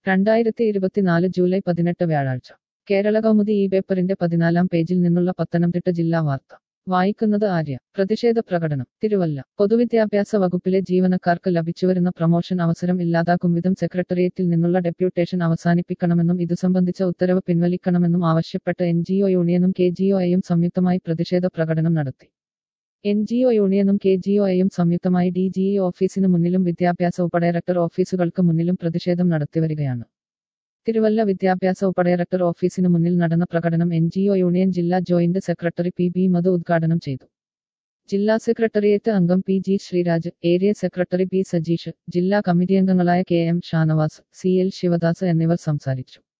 രണ്ടായിരത്തി ഇരുപത്തിനാല് ജൂലൈ പതിനെട്ട് വ്യാഴാഴ്ച കേരള കൗമുദി ഈ പേപ്പറിന്റെ പതിനാലാം പേജിൽ നിന്നുള്ള പത്തനംതിട്ട ജില്ലാ വാർത്ത വായിക്കുന്നത് ആര്യ പ്രതിഷേധ പ്രകടനം തിരുവല്ല പൊതുവിദ്യാഭ്യാസ വകുപ്പിലെ ജീവനക്കാർക്ക് ലഭിച്ചുവരുന്ന പ്രമോഷൻ അവസരം ഇല്ലാതാക്കും വിധം സെക്രട്ടേറിയറ്റിൽ നിന്നുള്ള ഡെപ്യൂട്ടേഷൻ അവസാനിപ്പിക്കണമെന്നും ഇതു സംബന്ധിച്ച ഉത്തരവ് പിൻവലിക്കണമെന്നും ആവശ്യപ്പെട്ട് എൻ ജി ഒ യൂണിയനും കെ ജി ഒ ഐയും സംയുക്തമായി പ്രതിഷേധ പ്രകടനം നടത്തി എൻ ജി ഒ യൂണിയനും കെ ജി ഒ ഐയും സംയുക്തമായി ഡി ജി ഇ ഓഫീസിന് മുന്നിലും വിദ്യാഭ്യാസ ഉപഡയറക്ടർ ഓഫീസുകൾക്ക് മുന്നിലും പ്രതിഷേധം നടത്തിവരികയാണ് തിരുവല്ല വിദ്യാഭ്യാസ ഉപഡയറക്ടർ ഓഫീസിന് മുന്നിൽ നടന്ന പ്രകടനം എൻ ജി ഒ യൂണിയൻ ജില്ലാ joint secretary P B Madhu ഉദ്ഘാടനം ചെയ്തു ജില്ലാ സെക്രട്ടേറിയറ്റ് അംഗം P G Sreeraj area secretary P Sajeesh ജില്ലാ കമ്മിറ്റി അംഗങ്ങളായ K M Shanavas C L Sivadas എന്നിവർ സംസാരിച്ചു